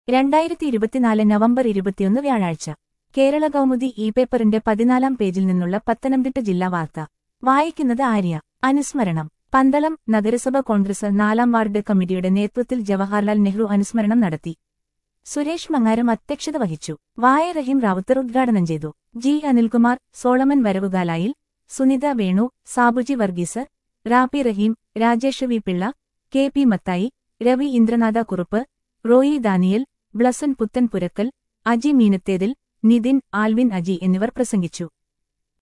രണ്ടായിരത്തി ഇരുപത്തിനാല് നവംബർ ഇരുപത്തിയൊന്ന് വ്യാഴാഴ്ച കേരള കൗമുദി ഇ പേപ്പറിന്റെ പതിനാലാം പേജിൽ നിന്നുള്ള പത്തനംതിട്ട ജില്ലാ വാർത്ത വായിക്കുന്നത് ആര്യ അനുസ്മരണം പന്തളം നഗരസഭ കോൺഗ്രസ് നാലാം വാർഡ് കമ്മിറ്റിയുടെ നേതൃത്വത്തിൽ ജവഹർലാൽ നെഹ്റു അനുസ്മരണം നടത്തി സുരേഷ് മങ്ങാരം അധ്യക്ഷത വഹിച്ചു വായ റഹീം റാവുത്തർ ഉദ്ഘാടനം ചെയ്തു G Anilkumar Solomon Varavukalayil Sunitha Venu Sabuji Varghese Rappi Rahim Rajesh V Pillai K P Mathai Ravi Indranatha Kurup Roy Daniel Blessan Puthen Purakkal Aji Meenathethil Nithin Alvin Aji എന്നിവർ പ്രസംഗിച്ചു